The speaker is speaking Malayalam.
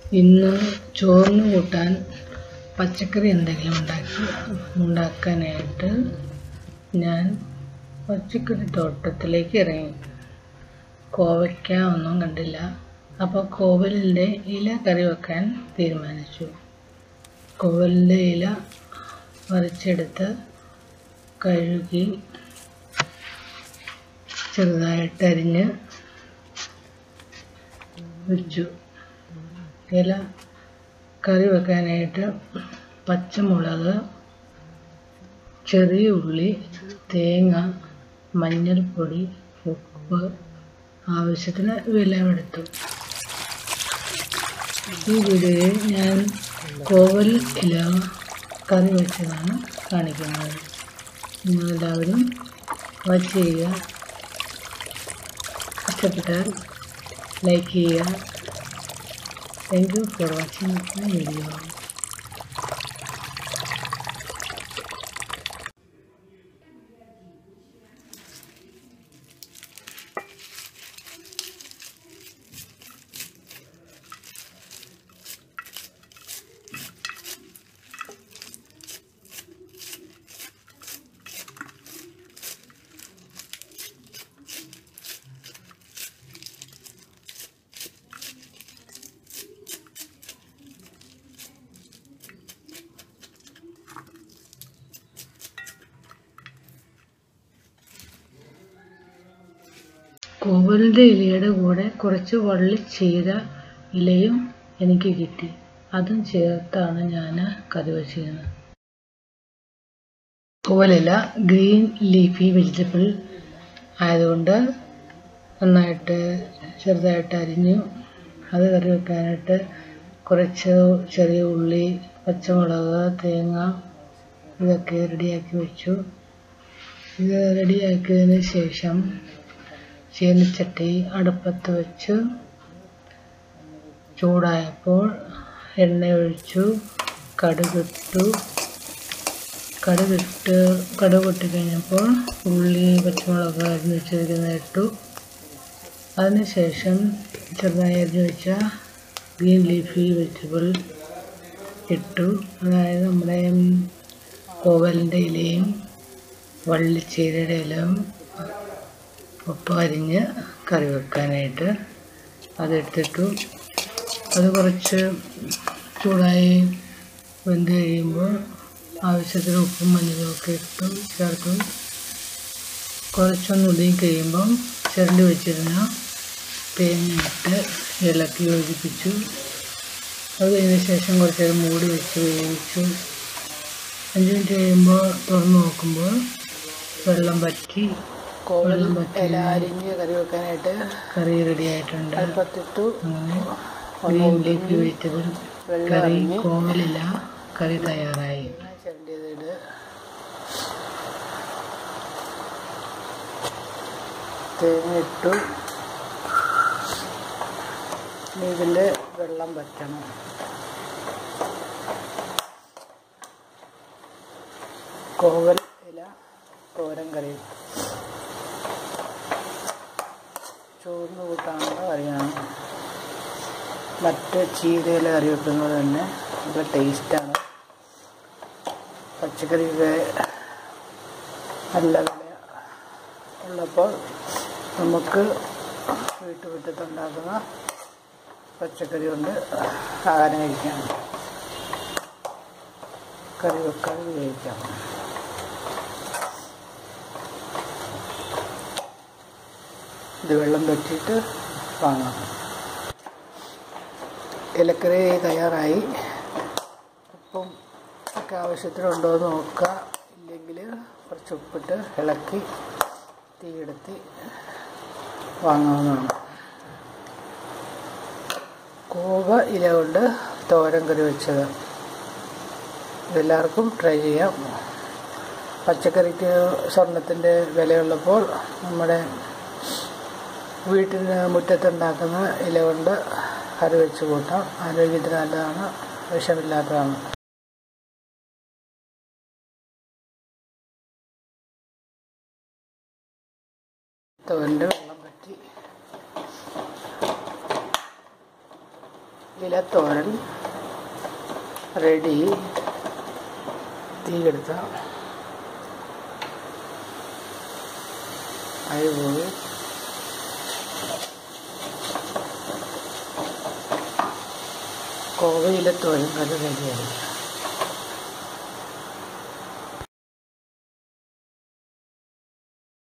ഇന്ന് ചോറിന് കൂട്ടാൻ പച്ചക്കറി എന്തെങ്കിലും ഉണ്ടാക്കി ഉണ്ടാക്കാനായിട്ട് ഞാൻ പച്ചക്കറി തോട്ടത്തിലേക്ക് ഇറങ്ങി കോവയ്ക്ക ഒന്നും കണ്ടില്ല അപ്പോൾ കോവലിൻ്റെ ഇല കറി വെക്കാൻ തീരുമാനിച്ചു കോവലിൻ്റെ ഇല പറിച്ചെടുത്ത് കഴുകി ചെറുതായിട്ടരിഞ്ഞ് വെച്ചു ഇല കറി വെക്കാനായിട്ട് പച്ചമുളക് ചെറിയ ഉള്ളി തേങ്ങ മഞ്ഞൾപ്പൊടി ഉപ്പ് ആവശ്യത്തിന് വിലമെടുത്തു ഈ വീഡിയോയിൽ ഞാൻ കോവൽ ഇല കറി വെച്ചതാണ് കാണിക്കുന്നത് നിങ്ങളെല്ലാവരും വാച്ച് ചെയ്യുക ഇഷ്ടപ്പെട്ടാൽ ലൈക്ക് ചെയ്യുക thank you for watching my video കോവലിൻ്റെ ഇലയുടെ കൂടെ കുറച്ച് വള്ളിച്ചീര ഇലയും എനിക്ക് കിട്ടി അതും ചേർത്താണ് ഞാൻ കറി വെച്ചിരുന്നത് കോവലില ഗ്രീൻ ലീഫി വെജിറ്റബിൾ ആയതുകൊണ്ട് നന്നായിട്ട് ചെറുതായിട്ട് അരിഞ്ഞു അത് കറി വെക്കാനായിട്ട് കുറച്ച് ചെറിയ ഉള്ളി പച്ചമുളക് തേങ്ങ ഇതൊക്കെ റെഡിയാക്കി വെച്ചു ഇത് റെഡിയാക്കിയതിന് ശേഷം ചീനച്ചട്ടി അടുപ്പത്ത് വെച്ച് ചൂടായപ്പോൾ എണ്ണ ഒഴിച്ചു കടുകിട്ടു കടുകിട്ട് കടുക് പൊട്ടി കഴിഞ്ഞപ്പോൾ ഉള്ളി പച്ചമുളക് അരിഞ്ഞ് വെച്ചിരിക്കുന്നത് ഇട്ടു അതിനുശേഷം ചെറുതായി അരിഞ്ഞ് വെച്ച ഗ്രീൻ ലീഫി വെജിറ്റബിൾ ഇട്ടു അതായത് നമ്മുടെ കോവലിൻ്റെ ഇലയും വള്ളിച്ചീരയുടെ ഇലയും ഒപ്പം അരിഞ്ഞ് കറി വെക്കാനായിട്ട് അതെടുത്തിട്ടു അത് കുറച്ച് ചൂടായി വെന്ത് കഴിയുമ്പോൾ ആവശ്യത്തിന് ഉപ്പും മഞ്ഞളും ഒക്കെ ഇട്ടു ചേർത്തു കുറച്ചൊന്ന് ഒതുങ്ങി കഴിയുമ്പം ചിരണ്ടി വെച്ചിരുന്ന തേങ്ങ ഇട്ട് ഇളക്കി യോജിപ്പിച്ചു അത് കഴിഞ്ഞ ശേഷം കുറച്ച് നേരം മൂടി വെച്ച് വേവിച്ചു അഞ്ച് മിനിറ്റ് കഴിയുമ്പോൾ തുറന്ന് നോക്കുമ്പോൾ വെള്ളം വറ്റി കോവൽ ഇല അരിഞ്ഞ് കറി വെക്കാനായിട്ട് കറി റെഡി ആയിട്ടുണ്ട് അടുപ്പത്തിട്ടു അങ്ങനെ ഗ്രീൻ ലീഫി വെജിറ്റബിൾ കറി കോവലില്ല കറി തയ്യാറായി ചിരണ്ടിയത് തേങ്ങ ഇട്ടു ഇനി ഇതിൽ വെള്ളം വറ്റണം കോവൽ ഇല തോരൻ കറി ചോറിന് കൂട്ടാനുള്ള കറിയാണ് മറ്റ് ചീരയില കറി വെക്കുന്നത് തന്നെ നല്ല ടേസ്റ്റാണ് പച്ചക്കറിയൊക്കെ നല്ല വില ഉള്ളപ്പോൾ നമുക്ക് വീട്ടുമുറ്റത്തുണ്ടാക്കുന്ന പച്ചക്കറി കൊണ്ട് ആഹാരം കഴിക്കാം കറി വെക്കാതെ ഉപയോഗിക്കാം ഇത് വെള്ളം വെച്ചിട്ട് വാങ്ങാം ഇലക്കറി തയ്യാറായി ഉപ്പും ഒക്കെ ആവശ്യത്തിനുണ്ടോ എന്ന് നോക്കുക ഇല്ലെങ്കിൽ കുറച്ച് ഉപ്പിട്ട് ഇളക്കി തീയെടുത്തി വാങ്ങാവുന്നതാണ് കൂവ ഇല കൊണ്ട് തോരൻ കറി വെച്ചത് ഇതെല്ലാവർക്കും ട്രൈ ചെയ്യാം പച്ചക്കറിക്ക് സ്വർണത്തിൻ്റെ വിലയുള്ളപ്പോൾ നമ്മുടെ വീട്ടിന് മുറ്റത്തുണ്ടാക്കുന്ന ഇല കൊണ്ട് കറി വെച്ച് കൂട്ടാം ആരോഗ്യത്തിന് നല്ലതാണ് വിഷമില്ലാത്തതാണ് തോരൻ്റെ വെള്ളം പറ്റി ഇലത്തോരൻ റെഡി തീ കെടുത്ത അഴിവ് കോവയിലത്തോരൻ കറി റെഡിയായി